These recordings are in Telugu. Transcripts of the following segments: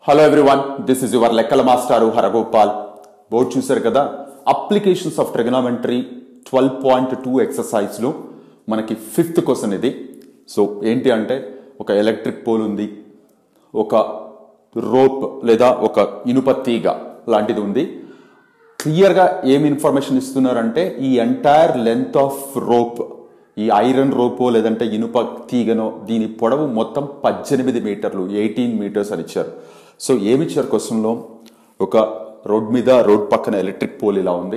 hello everyone this is your లెక్కల మాస్టారు హరగోపాల్ బోర్డు చూశారు కదా applications of trigonometry twelve point two ఎక్సర్సైజ్లో మనకి ఫిఫ్త్ క్వశ్చన్ ఇది సో ఏంటి అంటే ఒక ఎలక్ట్రిక్ పోల్ ఉంది ఒక రోప్ లేదా ఒక ఇనుప తీగ లాంటిది ఉంది క్లియర్గా ఏం ఇన్ఫర్మేషన్ ఇస్తున్నారంటే ఈ ఎంటైర్ లెంత్ ఆఫ్ రోప్ ఈ ఐరన్ రోపో లేదంటే ఇనుప తీగనో దీని పొడవు మొత్తం పద్దెనిమిది మీటర్లు ఎయిటీన్ మీటర్స్ అని ఇచ్చారు సో ఏమి ఇచ్చారు క్వశ్చన్లో ఒక రోడ్ మీద రోడ్ పక్కన ఎలక్ట్రిక్ పోల్ ఇలా ఉంది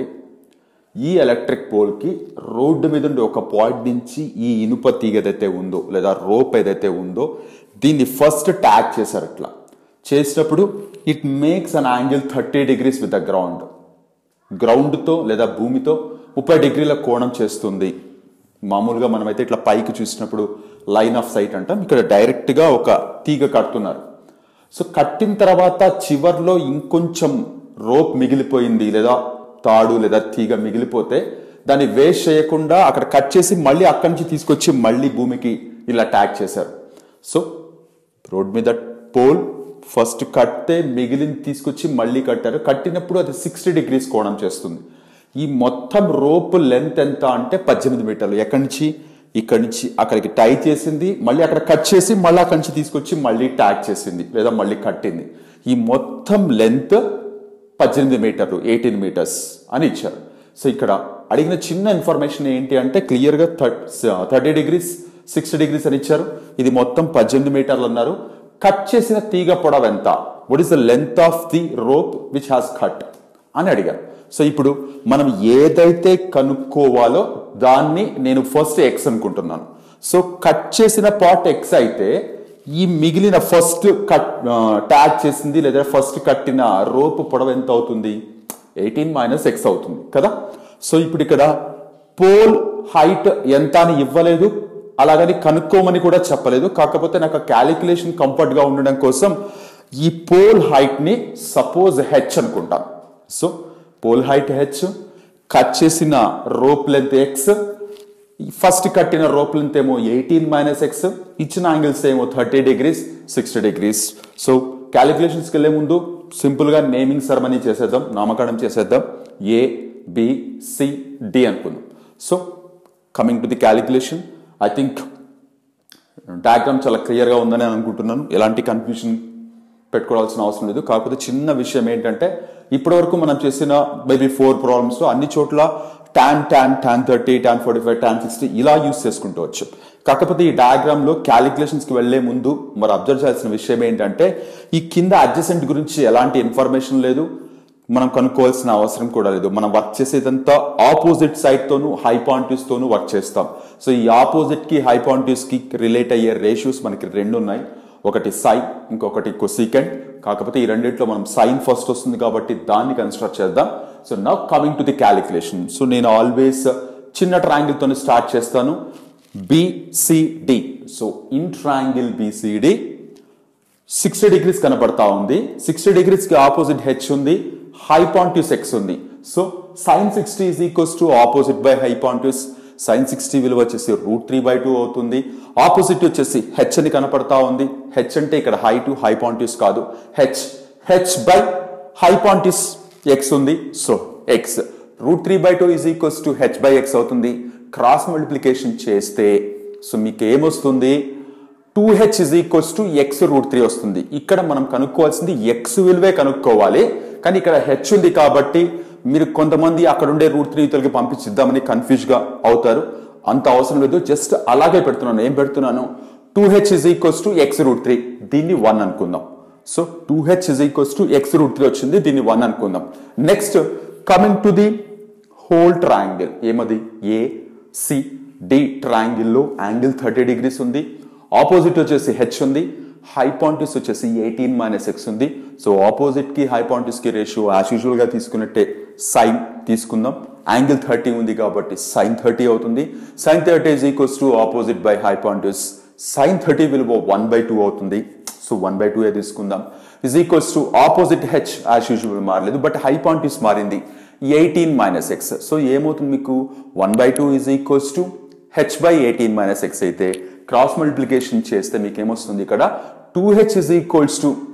ఈ ఎలక్ట్రిక్ పోల్కి రోడ్డు మీద ఉండే ఒక పాయింట్ నుంచి ఈ ఇనుప తీగ ఏదైతే ఉందో లేదా రోప్ ఏదైతే ఉందో దీన్ని ఫస్ట్ ట్యాగ్ చేశారు ఇట్లా చేసినప్పుడు it makes an angle thirty degrees with the ground గ్రౌండ్తో లేదా భూమితో ముప్పై డిగ్రీల కోణం చేస్తుంది మామూలుగా మనమైతే ఇట్లా పైకి చూసినప్పుడు లైన్ ఆఫ్ సైట్ అంటాం ఇక్కడ డైరెక్ట్గా ఒక తీగ కడుతున్నారు సో కట్టిన తర్వాత చివర్లో ఇంకొంచెం రోప్ మిగిలిపోయింది లేదా తాడు లేదా తీగ మిగిలిపోతే దాన్ని వేస్ట్ చేయకుండా అక్కడ కట్ చేసి మళ్ళీ అక్కడి నుంచి తీసుకొచ్చి మళ్ళీ భూమికి ఇలా ట్యాగ్ చేశారు సో రోడ్ మీద పోల్ ఫస్ట్ కట్టే మిగిలిన తీసుకొచ్చి మళ్ళీ కట్టారు కట్టినప్పుడు అది సిక్స్టీ డిగ్రీస్ కోణం చేస్తుంది ఈ మొత్తం రోప్ లెంత్ ఎంత అంటే పద్దెనిమిది మీటర్లు ఎక్కడి నుంచి ఇక్కడి నుంచి అక్కడికి టై చేసింది మళ్ళీ అక్కడ కట్ చేసి మళ్ళీ అక్కడి నుంచి తీసుకొచ్చి మళ్ళీ ట్యాగ్ చేసింది లేదా మళ్ళీ కట్టింది ఈ మొత్తం లెంత్ పద్దెనిమిది మీటర్లు ఎయిటీన్ మీటర్స్ అని ఇచ్చారు సో ఇక్కడ అడిగిన చిన్న ఇన్ఫర్మేషన్ ఏంటి అంటే క్లియర్గా థర్టీ డిగ్రీస్ సిక్స్టీ డిగ్రీస్ అని ఇచ్చారు ఇది మొత్తం పద్దెనిమిది మీటర్లు అన్నారు కట్ చేసిన తీగ పొడవు ఎంత what is the length of the rope which has cut అని అడిగారు సో ఇప్పుడు మనం ఏదైతే కనుక్కోవాలో దాన్ని నేను ఫస్ట్ ఎక్స్ అనుకుంటున్నాను సో కట్ చేసిన పార్ట్ ఎక్స్ అయితే ఈ మిగిలిన ఫస్ట్ కట్ ట్యాగ్ చేసింది లేదా ఫస్ట్ కట్టిన రోప్ పొడవు ఎంత అవుతుంది ఎయిటీన్ మైనస్ ఎక్స్ అవుతుంది కదా సో ఇప్పుడు ఇక్కడ పోల్ హైట్ ఎంత అని ఇవ్వలేదు అలాగని కనుక్కోమని కూడా చెప్పలేదు కాకపోతే నాకు క్యాలిక్యులేషన్ కంఫర్ట్ గా ఉండడం కోసం ఈ పోల్ హైట్ ని సపోజ్ హెచ్ అనుకుంటాను so pole height H cut చేసిన రోప్ లెంత్ ఎక్స్ ఫస్ట్ కట్టిన రోప్ లెంత్ ఏమో ఎయిటీన్ మైనస్ ఎక్స్ ఇచ్చిన యాంగిల్స్ ఏమో thirty degrees sixty degrees so క్యాలిక్యులేషన్స్కి వెళ్ళే ముందు సింపుల్గా నేమింగ్ సెరమనీ చేసేద్దాం నామకరణం చేసేద్దాం ఏ బి సి డి అనుకుందాం so coming to the calculation I think diagram చాలా క్లియర్గా ఉందని అనుకుంటున్నాను ఎలాంటి కన్ఫ్యూజన్ పెట్టుకోవాల్సిన అవసరం లేదు కాకపోతే చిన్న విషయం ఏంటంటే ఇప్పటివరకు మనం చేసిన మేబీ ఫోర్ ప్రాబ్లమ్స్లో అన్ని చోట్ల tan tan tan thirty tan forty five tan sixty ఇలా యూస్ చేసుకుంటూ వచ్చు కాకపోతే ఈ డయాగ్రామ్లో క్యాలిక్యులేషన్స్కి వెళ్లే ముందు మరి అబ్జర్వ్ చేయాల్సిన విషయం ఏంటంటే ఈ కింద అడ్జసెంట్ గురించి ఎలాంటి ఇన్ఫర్మేషన్ లేదు మనం కనుక్కోవాల్సిన అవసరం కూడా లేదు మనం వర్క్ చేసేదంతా ఆపోజిట్ సైడ్ తోను హైపాంటివ్స్ తోను వర్క్ చేస్తాం సో ఈ ఆపోజిట్ కి హైపాంటివ్స్ కి రిలేట్ అయ్యే రేషియోస్ మనకి రెండు ఉన్నాయి ఒకటి సైన్ ఇంకొకటి కొసీకెంట్ కాకపోతే ఈ రెండిట్లో మనం సైన్ ఫస్ట్ వస్తుంది కాబట్టి దాన్ని కన్స్ట్రక్ట్ చేద్దాం so now coming to the calculation so నేను ఆల్వేస్ చిన్న ట్రయాంగిల్ తోని స్టార్ట్ చేస్తాను BCD so in triangle BCD sixty degrees కనపడతా ఉంది సిక్స్టీ డిగ్రీస్ కి ఆపోజిట్ హెచ్ ఉంది హైపాంటివ్స్ ఎక్స్ ఉంది so sine sixty is equals to opposite by hypotenuse sine sixty విలువ వచ్చేసి రూట్ త్రీ బై టూ అవుతుంది ఆపోజిట్ వచ్చేసి హెచ్ అని కనపడతా ఉంది హెచ్ అంటే ఇక్కడ హై టు హైపాంటివ్స్ కాదు H H by hypotenuse X ఉంది so X root three by two is equals to H by X అవుతుంది క్రాస్ మల్టిప్లికేషన్ చేస్తే సో మీకు ఏమొస్తుంది two H is equals to X root three వస్తుంది ఇక్కడ మనం కనుక్కోవాల్సింది ఎక్స్ విలువే కనుక్కోవాలి కానీ ఇక్కడ హెచ్ ఉంది కాబట్టి మీరు కొంతమంది అక్కడ ఉండే రూట్ త్రీ తొలగి పంపించిద్దామని కన్ఫ్యూజ్ గా అవుతారు అంత అవసరం లేదు జస్ట్ అలాగే పెడుతున్నాను ఏం పెడుతున్నాను two H is equals to X root three దీన్ని వన్ అనుకుందాం so two H is equals to X root three వచ్చింది దీన్ని వన్ అనుకుందాం next coming to the whole triangle ఏమది ఏ సి డి ట్రయాంగిల్లో యాంగిల్ థర్టీ డిగ్రీస్ ఉంది ఆపోజిట్ వచ్చేసి హెచ్ ఉంది హైపాంటిస్ వచ్చేసి ఎయిటీన్ మైనస్ ఎక్స్ ఉంది సో ఆపోజిట్ కి హైపాంటిస్ కి రేషియో యాజ్ యూజువల్ గా తీసుకున్నట్టే సైన్ తీసుకుందాం యాంగిల్ థర్టీ ఉంది కాబట్టి సైన్ థర్టీ అవుతుంది sine thirty is equals to opposite by hypotenuse sine thirty విలువ వన్ బై టూ అవుతుంది so one by two A తీసుకుందాం is equals to opposite H as usual మారలేదు బట్ హైపాంటిస్ మారింది ఎయిటీన్ మైనస్ ఎక్స్ సో ఏమవుతుంది మీకు one by two is equals to H by eighteen minus X అయితే క్రాస్ మల్టిప్లికేషన్ చేస్తే మీకు ఏమొస్తుంది ఇక్కడ two H is equals to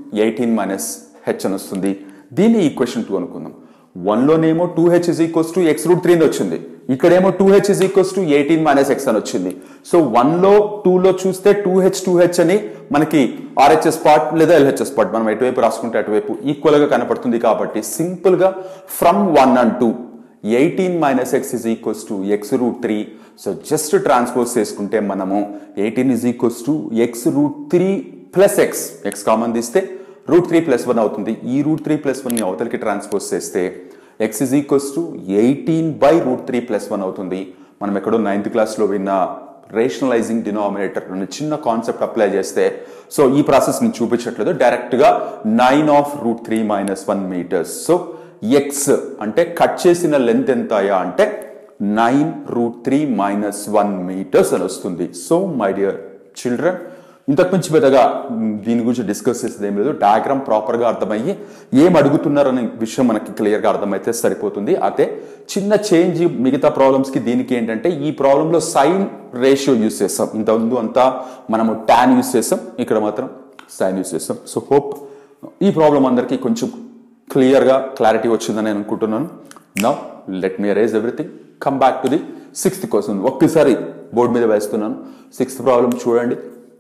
eighteen minus H అని వస్తుంది దీన్ని ఈక్వేషన్ టూ అనుకుందాం వన్లోనేమో two H is equals to X root three వచ్చింది ఇక్కడేమో two H is equals to eighteen minus X అని వచ్చింది సో వన్లో టూలో చూస్తే టూ హెచ్ టూ హెచ్ అని మనకి ఆర్హెచ్ఎస్ పార్ట్ లేదా ఎల్హెచ్ఎస్ పార్ట్ మనం ఎటువైపు రాసుకుంటే అటువైపు ఈక్వల్ గా కనపడుతుంది కాబట్టి సింపుల్ గా from one and two eighteen minus X is equals to X root three so just transpose చేసుకుంటే మనము eighteen is equals to X root three plus X X common తీస్తే రూట్ త్రీ ప్లస్ వన్ అవుతుంది ఈ రూట్ త్రీ ప్లస్ వన్ అవతలకి ట్రాన్స్పోజ్ చేస్తే X is equals to eighteen by root three plus one అవుతుంది మనం ఎక్కడో నైన్త్ క్లాస్లో విన్న రేషనలైజింగ్ డినామినేటర్ అనే చిన్న కాన్సెప్ట్ అప్లై చేస్తే సో ఈ ప్రాసెస్ నేను చూపించట్లేదు డైరెక్ట్గా nine of root three minus one metres so X అంటే కట్ చేసిన లెంత్ ఎంతయా అంటే nine root three minus one metres అని వస్తుంది సో మై డియర్ చిల్డ్రన్ ఇంతకు మించి పెద్దగా మ్, దీని గురించి డిస్కస్ చేసేది ఏం లేదు డయాగ్రామ్ ప్రాపర్గా అర్థమయ్యి ఏం అడుగుతున్నారనే విషయం మనకి క్లియర్గా అర్థమైతే సరిపోతుంది అయితే చిన్న చేంజ్ మిగతా ప్రాబ్లమ్స్కి దీనికి ఏంటంటే ఈ ప్రాబ్లంలో సైన్ రేషియో యూస్ చేస్తాం ఇంత ముందు అంతా మనము టాన్ యూస్ చేస్తాం ఇక్కడ మాత్రం సైన్ యూస్ చేస్తాం సో హోప్ ఈ ప్రాబ్లం అందరికీ కొంచెం క్లియర్గా క్లారిటీ వచ్చిందని నేను అనుకుంటున్నాను now let me arrange everything come back to the sixth question ఒక్కసారి బోర్డు మీద వేస్తున్నాను సిక్స్త్ ప్రాబ్లం చూడండి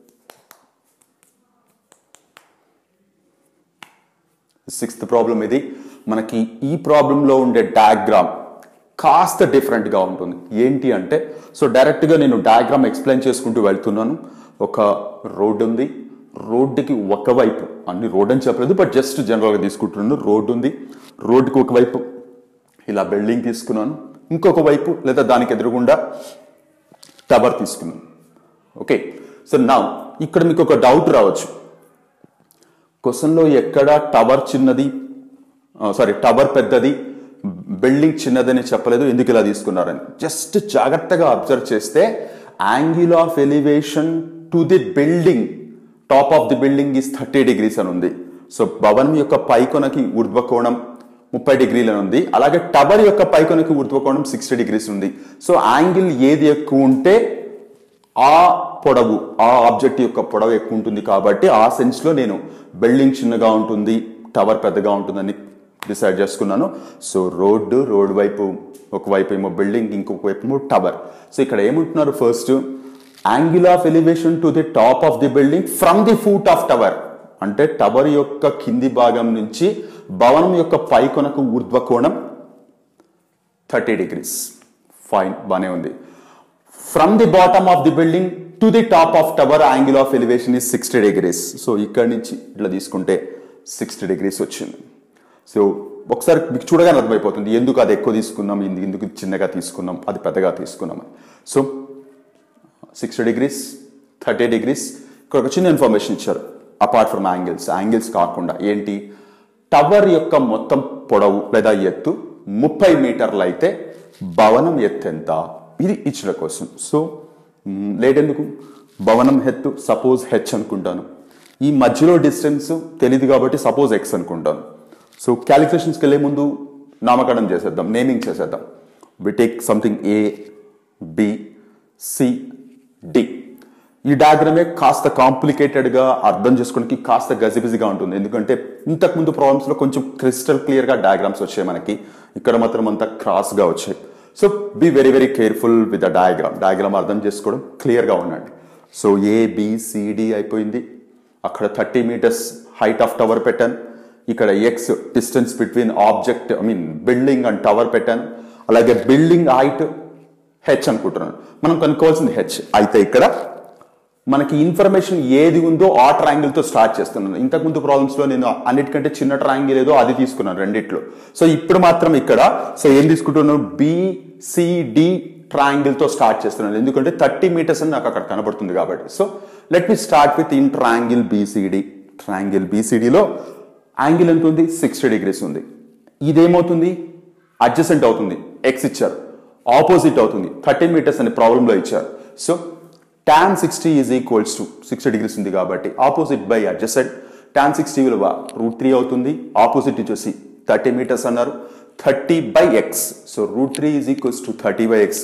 సిక్స్త్ ప్రాబ్లం ఇది మనకి ఈ ప్రాబ్లంలో ఉండే డయాగ్రామ్ కాస్త డిఫరెంట్గా ఉంటుంది ఏంటి అంటే సో డైరెక్ట్గా నేను డయాగ్రామ్ ఎక్స్ప్లెయిన్ చేసుకుంటూ వెళ్తున్నాను ఒక రోడ్ ఉంది రోడ్డుకి ఒకవైపు అన్ని రోడ్ అని చెప్పలేదు బట్ జస్ట్ జనరల్గా తీసుకుంటున్నాను రోడ్ ఉంది రోడ్డుకి ఒకవైపు ఇలా బిల్డింగ్ తీసుకున్నాను ఇంకొక వైపు లేదా దానికి ఎదురుగుండా టవర్ తీసుకున్నాను ఓకే సో నా ఇక్కడ మీకు ఒక డౌట్ రావచ్చు క్వశ్చన్లో ఎక్కడ టవర్ చిన్నది సారీ టవర్ పెద్దది బిల్డింగ్ చిన్నదని చెప్పలేదు ఎందుకు ఇలా తీసుకున్నారని జస్ట్ జాగ్రత్తగా అబ్జర్వ్ చేస్తే angle of elevation to the building top of the building is thirty degrees అని ఉంది సో భవనం యొక్క పైకొనకి ఊర్ధ్వకోణం ముప్పై డిగ్రీలు అని ఉంది అలాగే టవర్ యొక్క పైకొనకి ఊర్ధ్వకోణం సిక్స్టీ డిగ్రీస్ ఉంది సో యాంగిల్ ఏది ఎక్కువ ఉంటే ఆ పొడవు ఆ ఆబ్జెక్ట్ యొక్క పొడవు ఎక్కువ ఉంటుంది కాబట్టి ఆ సెన్స్ లో నేను బిల్డింగ్ చిన్నగా ఉంటుంది టవర్ పెద్దగా ఉంటుందని డిసైడ్ చేసుకున్నాను సో రోడ్డు రోడ్ వైపు ఒకవైపు ఏమో బిల్డింగ్ ఇంకొక వైపు ఏమో టవర్ సో ఇక్కడ ఏమంటున్నారు first angle of elevation to the top of the building from the foot of tower అంటే టవర్ యొక్క కింది భాగం నుంచి భవనం యొక్క పైకొనకు ఊర్ధ్వకోణం థర్టీ డిగ్రీస్ ఫైన్ బానే ఉంది from the bottom of the building to the top of tower angle of elevation is sixty degrees so ఇక్కడ నుంచి ఇట్లా తీసుకుంటే సిక్స్టీ డిగ్రీస్ వచ్చింది సో ఒకసారి మీకు చూడగానే అర్థమైపోతుంది ఎందుకు అది ఎక్కువ తీసుకున్నాం ఎందు- ఎందుకు ఇది చిన్నగా తీసుకున్నాం అది పెద్దగా తీసుకున్నాం అని so sixty degrees thirty degrees ఇక్కడ ఒక చిన్న ఇన్ఫర్మేషన్ ఇచ్చారు అపార్ట్ ఫ్రమ్ యాంగిల్స్ యాంగిల్స్ కాకుండా ఏంటి టవర్ యొక్క మొత్తం పొడవు లేదా ఎత్తు ముప్పై మీటర్లు అయితే భవనం ఎత్తు ఎంత ఇది ఇచ్చిన క్వశ్చన్ సో మ్, లేటెందుకు భవనం ఎత్తు సపోజ్ హెచ్ అనుకుంటాను ఈ మధ్యలో డిస్టెన్స్ తెలియదు కాబట్టి సపోజ్ ఎక్స్ అనుకుంటాను సో క్యాలిక్యులేషన్స్కి వెళ్ళే ముందు నామకరణం చేసేద్దాం నేమింగ్ చేసేద్దాం we take something A B C D ఈ డయాగ్రామే కాస్త కాంప్లికేటెడ్గా అర్థం చేసుకోవడానికి కాస్త గజిబిజిగా ఉంటుంది ఎందుకంటే ఇంతకుముందు ప్రాబ్లమ్స్లో కొంచెం క్రిస్టల్ క్లియర్గా డయాగ్రామ్స్ వచ్చాయి మనకి ఇక్కడ మాత్రం అంతా క్రాస్గా వచ్చాయి so be very very careful with the diagram diagram అర్థం చేసుకోవడం క్లియర్గా ఉండండి సో ఏ బిసిడి అయిపోయింది అక్కడ thirty metres height of tower పెట్టాను ఇక్కడ X distance between object I mean building and tower పెట్టాను అలాగే బిల్డింగ్ హైట్ హెచ్ అనుకుంటున్నాను మనం కనుక్కోవాల్సింది హెచ్ అయితే ఇక్కడ మనకి ఇన్ఫర్మేషన్ ఏది ఉందో ఆ triangle తో స్టార్ట్ చేస్తున్నాను ఇంతకుముందు ప్రాబ్లమ్స్ లో నేను అన్నిటికంటే చిన్న ట్రయాంగిల్ ఏదో అది తీసుకున్నాను రెండిట్లో సో ఇప్పుడు మాత్రం ఇక్కడ సో ఏం తీసుకుంటున్నాను బిసిడి ట్రయాంగిల్ తో స్టార్ట్ చేస్తున్నాను ఎందుకంటే థర్టీ మీటర్స్ అని నాకు అక్కడ కనబడుతుంది కాబట్టి so let me start with in triangle BCD triangle బీసీడీలో యాంగిల్ ఎంత ఉంది సిక్స్టీ డిగ్రీస్ ఉంది ఇదేమవుతుంది అడ్జసెంట్ అవుతుంది ఎక్స్ ఇచ్చారు ఆపోజిట్ అవుతుంది థర్టీన్ మీటర్స్ అనే ప్రాబ్లంలో ఇచ్చారు so tan sixty is equals to sixty degrees ఉంది కాబట్టి opposite by adjacent tan sixty విలువ రూట్ త్రీ అవుతుంది ఆపోజిట్ వచ్చేసి థర్టీ మీటర్స్ అన్నారు thirty by X so root three is equals to thirty by X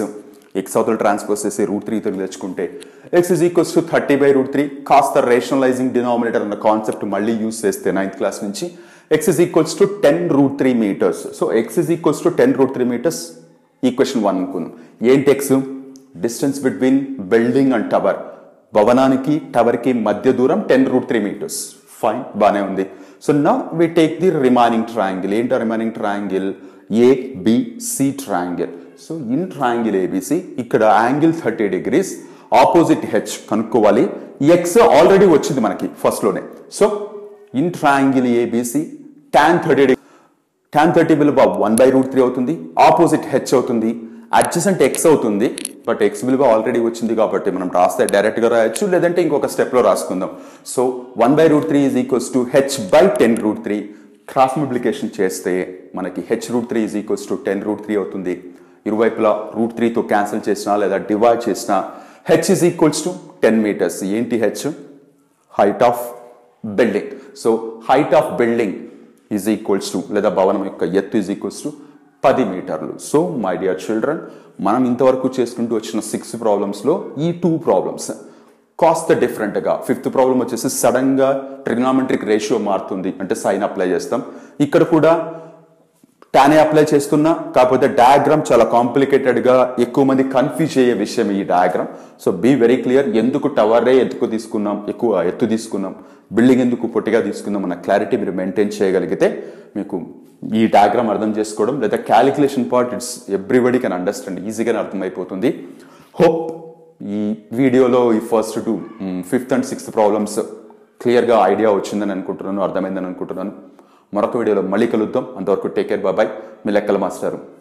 X అవతల ట్రాన్స్పోజ్ చేసి రూట్ త్రీతో తెచ్చుకుంటే x is equals to thirty by root three కాస్త రేషనలైజింగ్ డినామినేటర్ అన్న కాన్సెప్ట్ మళ్ళీ యూస్ చేస్తే నైన్త్ క్లాస్ నుంచి x is equals to ten root three metres so x is equals to ten root three metres equation one అనుకుందాం ఏంటి x distance between building and tower భవనానికి టవర్కి మధ్య దూరం ten root three metres fine బాగానే ఉంది సో నా we take the remaining triangle ఏంటి remaining triangle ABC triangle so in triangle ABC ఇక్కడ angle thirty degrees opposite H కనుక్కోవాలి ఎక్స్ ఆల్రెడీ వచ్చింది మనకి ఫస్ట్ లోనే so in triangle ABC tan thirty degree tan thirty విలువ వన్ బై రూట్ త్రీ అవుతుంది ఆపోజిట్ హెచ్ అవుతుంది అడ్జసెంట్ ఎక్స్ అవుతుంది బట్ ఎక్స్ విలువ ఆల్రెడీ వచ్చింది కాబట్టి మనం రాస్తే డైరెక్ట్గా రాయొచ్చు లేదంటే ఇంకొక స్టెప్లో రాసుకుందాం so one by root three is equals to H by ten root three cross multiplication చేస్తే మనకి H root three is equals to ten root three అవుతుంది ఇరువైపులా రూట్ త్రీతో క్యాన్సిల్ చేసినా లేదా డివైడ్ చేసినా H is equals to ten metres ఏంటి H height of building so height of building is equals to లేదా భవనం యొక్క ఎత్తు ఈజ్ ఈక్వల్స్ టు పది మీటర్లు సో మై డియర్ చిల్డ్రన్ మనం ఇంతవరకు చేసుకుంటూ వచ్చిన సిక్స్ ప్రాబ్లమ్స్లో ఈ టూ ప్రాబ్లమ్స్ కాస్త డిఫరెంట్గా ఫిఫ్త్ ప్రాబ్లం వచ్చేసి సడన్గా ట్రిగ్నామెట్రిక్ రేషియో మారుతుంది అంటే సైన్ అప్లై చేస్తాం ఇక్కడ కూడా టానే అప్లై చేస్తున్నా కాకపోతే డయాగ్రామ్ చాలా కాంప్లికేటెడ్ గా ఎక్కువ మంది కన్ఫ్యూజ్ అయ్యే విషయం ఈ diagram so be very clear ఎందుకు టవరే ఎత్తుకు తీసుకున్నాం ఎక్కువ ఎత్తు తీసుకున్నాం బిల్డింగ్ ఎందుకు పొట్టిగా తీసుకుందాం అన్న క్లారిటీ మీరు మెయింటైన్ చేయగలిగితే మీకు ఈ డయాగ్రామ్ అర్థం చేసుకోవడం లేదా calculation part it's everybody can understand ఈజీగానే అర్థమైపోతుంది హోప్ ఈ వీడియోలో ఈ first two fifth and sixth problems క్లియర్గా ఐడియా వచ్చిందని అనుకుంటున్నాను అర్థమైందని అనుకుంటున్నాను మరొక వీడియోలో మళ్ళీ కలుద్దాం అంతవరకు టేక్ కేర్ బాబాయ్ మీ లెక్కల మాస్టారు